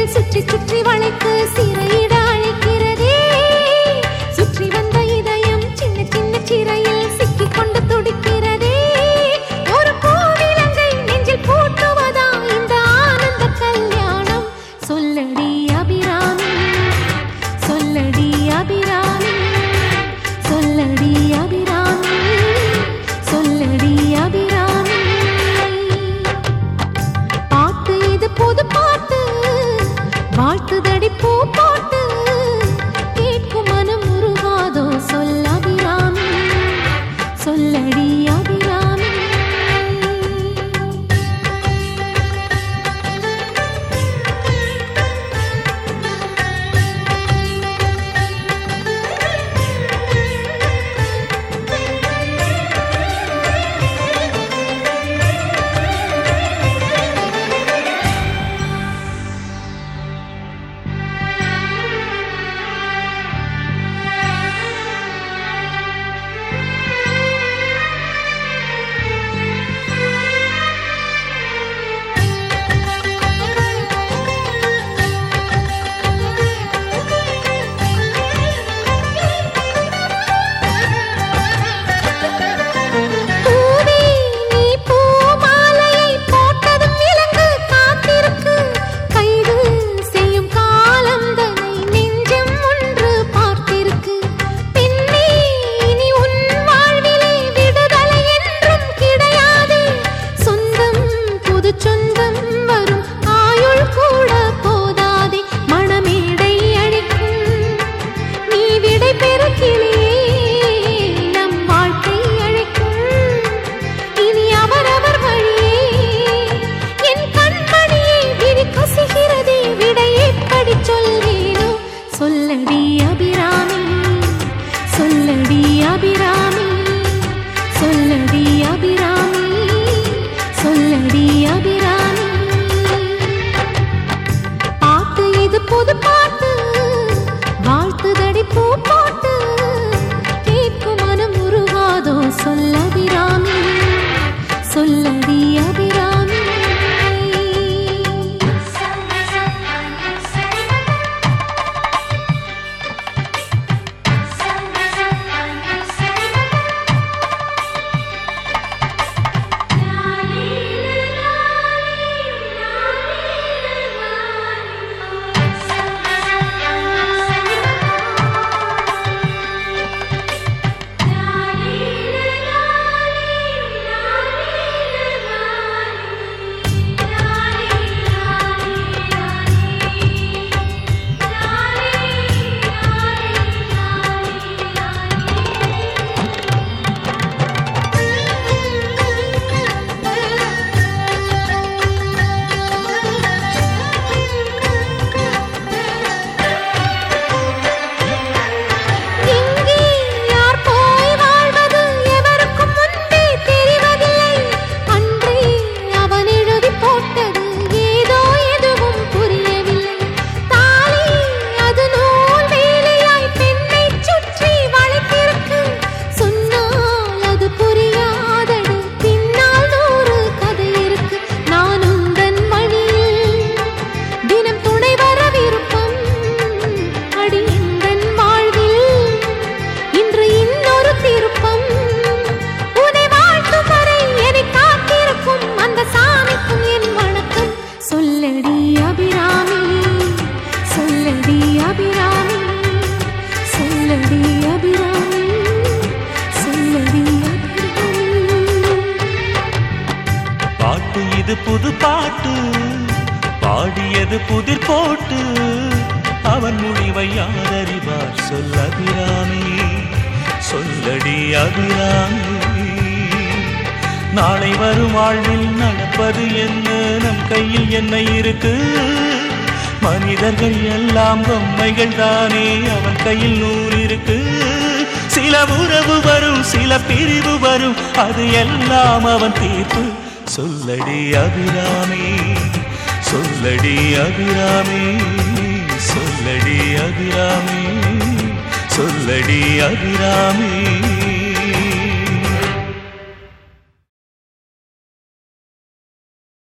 கைகள் சுற்றி சுற்றி வளைத்து சிறையிட அழைக்கிறதே சுற்றி வந்த இதயம் சின்ன சின்ன சிறையில் சிக்கிக் கொண்டு துடிக்கிறதே ஒரு பூவிலங்கை நெஞ்சில் பூட்டுவதா இந்த ஆனந்த கல்யாணம் சொல்லடி அபிராமி சொல்லடி அபிராமி சொல்லடி அபிராமி சொல்லடி அபிராமி பாட்டு இது புது பாட்டு வாழ்த்துதடி பூ போட்டு கேட்கும் மனம் உருவாதோ சொல்ல அபிராமி சொல்லடி அபிராமி பூவே நீ பூமாலையை போட்டதும் விலங்கு காத்திருக்கு கைது செய்யும் காலம் தன்னை நெஞ்சம் ஒன்று பார்த்திருக்கு பின்னே இனி உன் வாழ்விலே விடுதலை என்றும் கிடையாது சொந்தம் புது சொந்தம் வரும் ஆயுள் கூட போதாதே மணமேடை அழிக்கும் நீ விடை பெறுகிலே நம் வாழ்க்கை அழைக்கும் இனி அவரவர் வழியே என் கண்மணியை விழி கசிகிறதே விடை எப்படி சொல்வேனோ சொல்லடி அபிராமி சொல்லடி அபிராமி சொல்லடி அபிராமி சொல்லடி அபிராமி பாட்டு இது புது பாட்டு வாழ்த்துதடி பூ போட்டு கேட்கும் மனம் உருவாதோ சொல்ல அபிராமி சொல்லடி அபிராமி எங்கே யார் போய் வாழ்வது எவருக்கும் முன்பே தெரிவதில்லை அன்றே அவன் எழுதி போட்டது ஏதோ எதுவும் புரியவில்லை தாலி அது நூல் வேலையாய் பெண்ணை சுற்றி வளைத்திருக்கு சொன்னால் அது புரியாதடு பின்னால் நூறு கதை இருக்கு நான் உந்தன் வழியில் தினம் துணை வர விருப்பம் அடி எந்தன் வாழ்வில் இன்று இன்னொரு திருப்பம் உன்னை வாழ்த்தும் வரை என்னை காத்திருக்கும் அந்த சாமிக்கும் என் வணக்கம் சொல்லடி அபிராமி சொல்லடி அபிராமி சொல்லடி அபிராமி சொல்லடி அபிராமி பாட்டு இது புது பாட்டு பாடியது புதிர் போட்டு அவன் முடிவை யாரறிவார் சொல்ல அபிராமி சொல்லடி அபிராமி நாளை வரும் வாழ்வில் நடப்பது என்ன நம் கையில் என்ன இருக்கு மனிதர்கள் எல்லாம் பொம்மைகள் தானே அவன் கையில் நூறு இருக்கு சில உறவு வரும் சில பிரிவு வரும் அது எல்லாம் அவன் தீர்ப்பு சொல்லடி அபிராமி சொல்லடி அபிராமி சொல்லடி அபிராமி சொல்லடி அபிராமி